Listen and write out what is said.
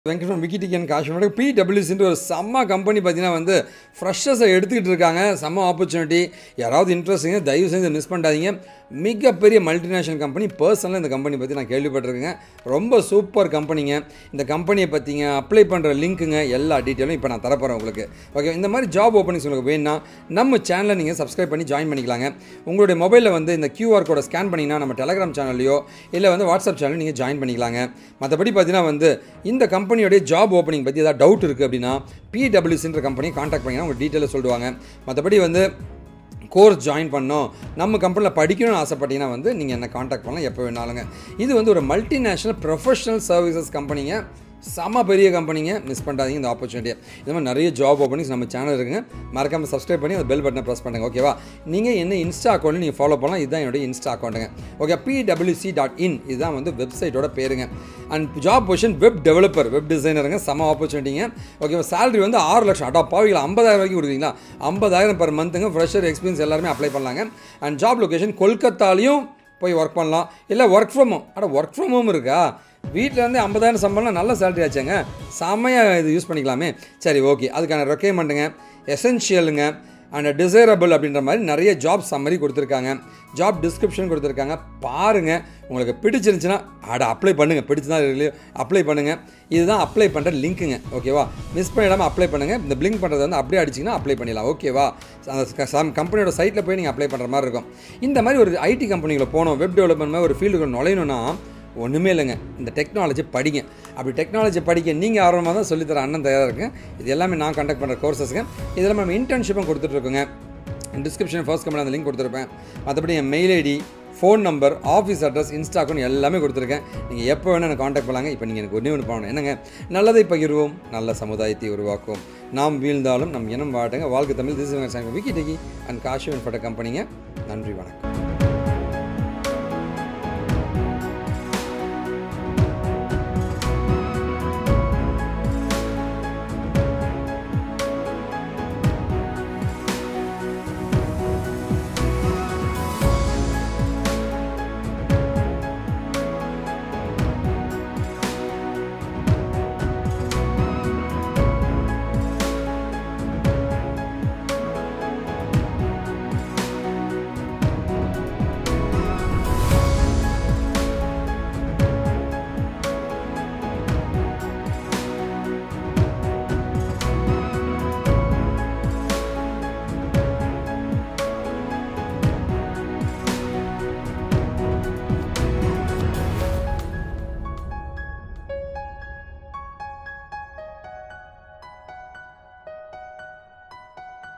வெங்கட் விக்கிடிக்கன் காஷ்மீர் பிடபிள்யூசின்ற ஒரு செம்ம கம்பெனி பார்த்தீங்கன்னா வந்து ஃப்ரெஷர்ஸை எடுத்துக்கிட்டு இருக்காங்க செம்ம ஆப்பர்ச்சுனிட்டி யாராவது இன்ட்ரெஸ்டிங்க தயவு செஞ்சு மிஸ் பண்ணாதீங்க மிகப்பெரிய மல்டிநேஷனல் கம்பெனி பர்சனலாக இந்த கம்பெனி பற்றி நான் கேள்விப்பட்டிருக்கேங்க ரொம்ப சூப்பர் கம்பெனிங்க இந்த கம்பெனியை பற்றிங்க அப்ளை பண்ணுற லிங்க்குங்க எல்லா டீட்டெயிலும் இப்போ நான் தரப்போகிறேன் உங்களுக்கு ஓகே இந்த மாதிரி ஜாப் ஓப்பனிங்ஸ் உங்களுக்கு வேணும்னா நம்ம சேனலை நீங்கள் சப்ஸ்கிரைப் பண்ணி ஜாயின் பண்ணிக்கலாங்க உங்களுடைய மொபைலில் வந்து இந்த QR கோடை ஸ்கேன் பண்ணிங்கன்னா நம்ம டெலகிராம் சேனல்லையோ இல்லை வந்து வாட்ஸ்அப் சேனல் நீங்கள் ஜாயின் பண்ணிக்கலாங்க மற்றபடி பார்த்தீங்கன்னா வந்து இந்த கம்பெனியோடைய ஜாப் ஓப்பனிங் பற்றி ஏதாவது டவுட் இருக்குது அப்படின்னா பிடபிள்யூசின்ற கம்பெனியை காண்டாக்ட் பண்ணிங்கன்னா உங்கள் டீட்டெயிலை சொல்லுவாங்க மற்றபடி வந்து கோர்ஸ் ஜாயின் பண்ணோம் நம்ம கம்பெனியில் படிக்கணும்னு ஆசைப்பட்டீங்கன்னா வந்து நீங்கள் என்ன காண்டாக்ட் பண்ணலாம் எப்போ வேணாலுங்க இது வந்து ஒரு மல்டிநேஷ்னல் ப்ரொஃபஷனல் சர்வீசஸ் கம்பெனிங்க செம பெரிய கம்பெனிங்க மிஸ் பண்ணாதீங்க இந்த ஆப்பர்ச்சுனிட்டியை இந்த மாதிரி நிறைய ஜாப் ஓப்பனிங்ஸ் நம்ம சேனல் இருக்குங்க மறக்காமல் சப்ஸ்கிரைப் பண்ணி அந்த பெல் பட்டனை ப்ரெஸ் பண்ணுங்க ஓகேவா நீங்கள் என்ன இன்ஸ்டா அக்கௌண்ட் நீங்கள் ஃபாலோ பண்ணலாம் இதுதான் என்னுடைய இன்ஸ்டா அக்கௌண்ட்டுங்க ஓகே பிடபிள்யூசி டாட் இன் இதுதான் வந்து வெப்சைட்டோட பேருங்க and job position web developer web டிசைனருங்க செம ஆப்பர்ச்சுனிட்டிங்க ஓகேவா salary வந்து ஆறு லட்சம் அடா பாவிகள் ஐம்பதாயிரம் வரைக்கும் கொடுக்குறீங்களா ஐம்பதாயிரம் பர் மந்த்துங்க ஃப்ரெஷர் எக்ஸ்பீரியன்ஸ் எல்லாருமே அப்ளை பண்ணலாங்க அண்ட் ஜாப் லொகேஷன் கொல்கத்தாலையும் போய் ஒர்க் பண்ணலாம் இல்லை ஒர்க் ஃப்ரம் ஹோம் அட ஒர்க் ஃப்ரம் ஹோம் இருக்கா வீட்டில் இருந்து ஐம்பதாயிரம் சம்பளம் நல்ல சேலரி ஆச்சுங்க செம்மையாக இது யூஸ் பண்ணிக்கலாமே சரி ஓகே அதுக்கான ரெக்கமெண்டுங்க எசென்ஷியலுங்க அண்ட் டிசைரபிள் அப்படின்ற மாதிரி நிறைய ஜாப் சம்மரி கொடுத்துருக்காங்க ஜாப் டிஸ்கிரிப்ஷன் கொடுத்துருக்காங்க பாருங்கள் உங்களுக்கு பிடிச்சிருந்துச்சுன்னா அட அப்ளை பண்ணுங்கள் பிடிச்சதா இல்லையோ அப்ளை பண்ணுங்கள் இதுதான் அப்ளை பண்ணுற லிங்க்குங்க ஓகேவா மிஸ் பண்ணிடாமல் அப்ளை பண்ணுங்கள் இந்த லிங்க் பண்ணுறது வந்து அப்படியே அடிச்சிங்கன்னா அப்ளை பண்ணிடலாம் ஓகேவா அந்த கம்பெனியோட சைட்டில் போய் நீங்கள் அப்ளை பண்ணுற மாதிரி இருக்கும் இந்த மாதிரி ஒரு ஐடி கம்பெனிகளை போகணும் வெப் டெவலப்மெண்ட் மாதிரி ஒரு ஃபீல்டுக்குள்ள நுழையணும்னா ஒன்றுமே இல்லைங்க இந்த டெக்னாலஜி படிங்க அப்படி டெக்னாலஜி படிக்க நீங்கள் ஆர்வமாக தான் சொல்லித்தர அண்ணன் தயாராக இருக்கேன் இது எல்லாமே நான் கண்டக்ட் பண்ணுற கோர்சஸ்ங்க இதில் நம்ம இன்டர்ன்ஷிப்பும் கொடுத்துட்ருக்கோங்க டிஸ்கிரிப்ஷன் ஃபர்ஸ்ட் கமெண்ட் அந்த லிங்க் கொடுத்துருப்பேன் மற்றபடி என் mail ID phone number office address insta account எல்லாமே கொடுத்துருக்கேன் நீங்கள் எப்போ வேணால் எனக்கு காண்டாக்ட் பண்ணலாங்க இப்போ நீங்கள் எனக்கு ஒன்றே ஒன்று பண்ணணும் என்னங்க நல்லதை பகிர்வோம் நல்ல சமுதாயத்தை உருவாக்குவோம் நாம் வீழ்ந்தாலும் நம் இனம் வாட்டுங்க வாழ்க்கை Tamil this Vicky techie and காஷி பட்ட கம்பெனிங்க நன்றி வணக்கம்